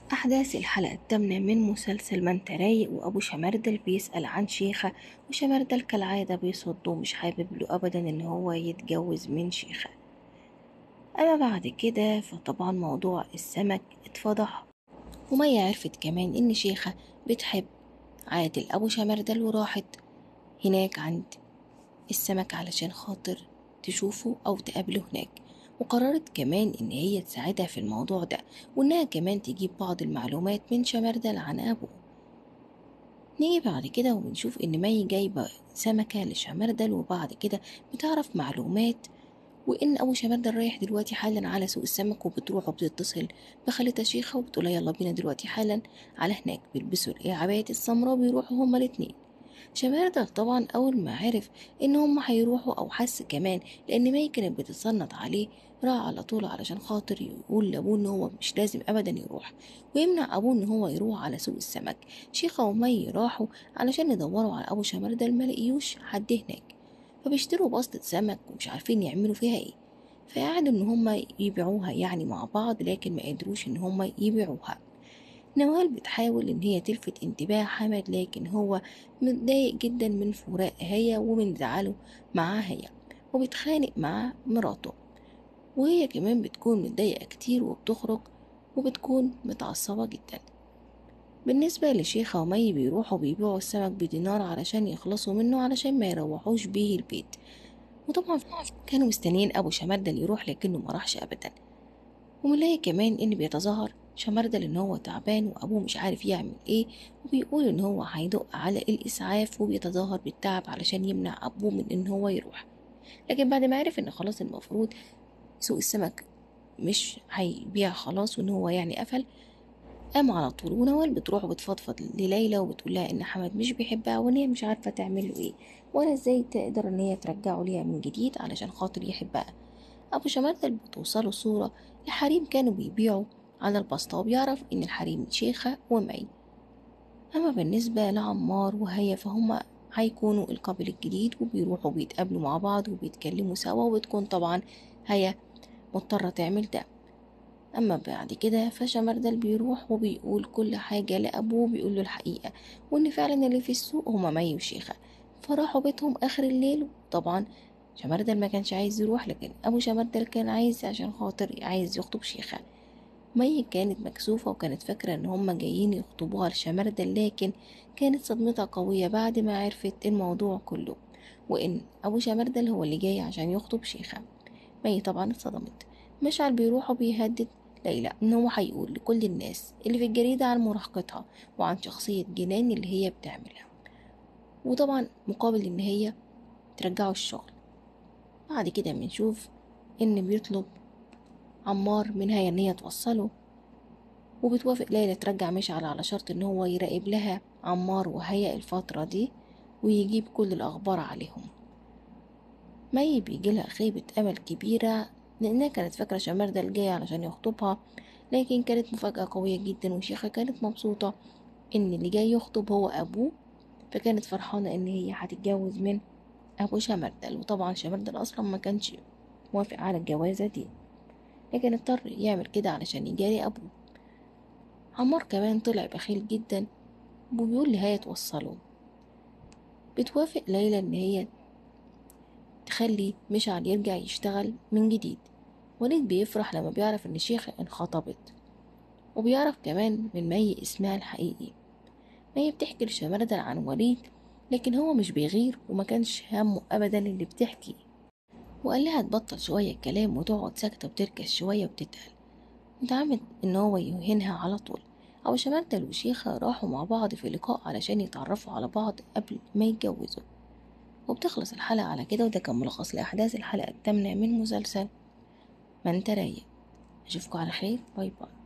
أحداث الحلقة الثامنة من مسلسل من رايق وأبو شمردل بيسأل عن شيخة وشمردل كالعادة بيصد ومش حابب له أبدا إن هو يتجوز من شيخة أما بعد كده فطبعا موضوع السمك اتفضح ومية عرفت كمان إن شيخة بتحب عادل أبو شمردل وراحت هناك عند السمك علشان خاطر تشوفه أو تقابله هناك وقررت كمان إن هي تساعدها في الموضوع ده وإنها كمان تجيب بعض المعلومات من شمردل عن أبوه نيجي بعد كده وبنشوف إن مي جايبة سمكة لشمردل وبعد كده بتعرف معلومات وإن أبو شمردل رايح دلوقتي حالا على سوق السمك وبتروح وبتتصل بخالتها شيخة وبتقولها يلا بينا دلوقتي حالا على هناك بيلبسوا العبايات السمراء بيروحوا هما الاتنين شمردل طبعا أول ما عرف إن هما هيروحوا أو حس كمان لأن مي كانت بتتصنت عليه راح على طول علشان خاطر يقول لأبوه إن هو مش لازم أبدا يروح ويمنع أبوه إن هو يروح على سوق السمك شيخة ومي راحوا علشان يدوروا على أبو شمردل ملاقيوش حد هناك فبيشتروا بسطة سمك ومش عارفين يعملوا فيها ايه فقعدوا ان هما يبيعوها يعني مع بعض لكن ما قدروش ان هما يبيعوها نوال بتحاول ان هي تلفت انتباه حمد لكن هو متضايق جدا من فراق هي ومن زعله معاه هي وبيتخانق مع مراته وهي كمان بتكون متضايقة كتير وبتخرج وبتكون متعصبة جدا بالنسبة لشيخة ومي بيروحوا بيبيعوا السمك بدينار علشان يخلصوا منه علشان ما يروحوش بيه البيت وطبعا كانوا مستنيين أبو شمردل يروح لكنه ما راحش أبدا ومنلاقي كمان إن بيتظاهر شمردل إن هو تعبان وأبوه مش عارف يعمل إيه وبيقول إن هو هيدق على الإسعاف وبيتظاهر بالتعب علشان يمنع أبوه من إن هو يروح لكن بعد ما عرف إن خلاص المفروض سوق السمك مش هيبيع خلاص وإن هو يعني قفل قام على طول ونوال بتروح وبتفضفض لليلى وبتقول لها ان حمد مش بيحبها وان هي مش عارفه تعمل له ايه ولا ازاي تقدر ان هي ترجعه ليها من جديد علشان خاطر يحبها ابو شمردل بتوصله صوره لحريم كانوا بيبيعوا على البسطة وبيعرف ان الحريم شيخة ومي اما بالنسبة لعمار وهي فهم هيكونوا القابل الجديد وبيروحوا بيتقابلوا مع بعض وبيتكلموا سوا وبتكون طبعا هي مضطرة تعمل ده أما بعد كده فشمردل بيروح وبيقول كل حاجة لأبوه بيقول له الحقيقة وإن فعلا اللي في السوق هما مي وشيخة فراحوا بيتهم آخر الليل طبعا شمردل ما كانش عايز يروح لكن أبو شمردل كان عايز عشان خاطر عايز يخطب شيخة مي كانت مكسوفة وكانت فاكرة إن هما جايين يخطبوها لشمردل لكن كانت صدمتها قوية بعد ما عرفت الموضوع كله وإن أبو شمردل هو اللي جاي عشان يخطب شيخة مي طبعا اتصدمت مشعل بيروح وبيهدد ليلى إن هو هيقول لكل الناس اللي في الجريدة عن مراهقتها وعن شخصية جنان اللي هي بتعملها وطبعا مقابل إن هي ترجعه الشغل بعد كده بنشوف إن بيطلب عمار منها إن هي توصله وبتوافق ليلى ترجع مشعل على شرط إن هو يراقب لها عمار وهيا الفترة دي ويجيب كل الأخبار عليهم مي بيجيلها خيبة أمل كبيرة لأنها كانت فاكرة شمردل جاي علشان يخطبها لكن كانت مفاجأة قوية جدا وشيخة كانت مبسوطة إن اللي جاي يخطب هو أبوه فكانت فرحانة إن هي هتتجوز من أبو شمردل وطبعا شمردل أصلا ما كانش موافق على الجوازة دي لكن اضطر يعمل كده علشان يجاري أبوه عمار كمان طلع بخيل جدا وبيقول لهاية توصله بتوافق ليلى إن هي تخلي مشعل يرجع يشتغل من جديد وليد بيفرح لما بيعرف إن شيخة انخطبت وبيعرف كمان من مي اسمها الحقيقي مي بتحكي لشمردل عن وليد لكن هو مش بيغير وما كانش همه أبدا اللي بتحكي وقال لها تبطل شوية الكلام وتقعد ساكتة وتركز شوية وتتقل وتعمد إن هو يوهنها على طول أو شمردل وشيخة راحوا مع بعض في لقاء علشان يتعرفوا على بعض قبل ما يتجوزوا وبتخلص الحلقة على كده وده كان ملخص لأحداث الحلقة الثامنة من مسلسل من ترايق أشوفكم على خير باي باي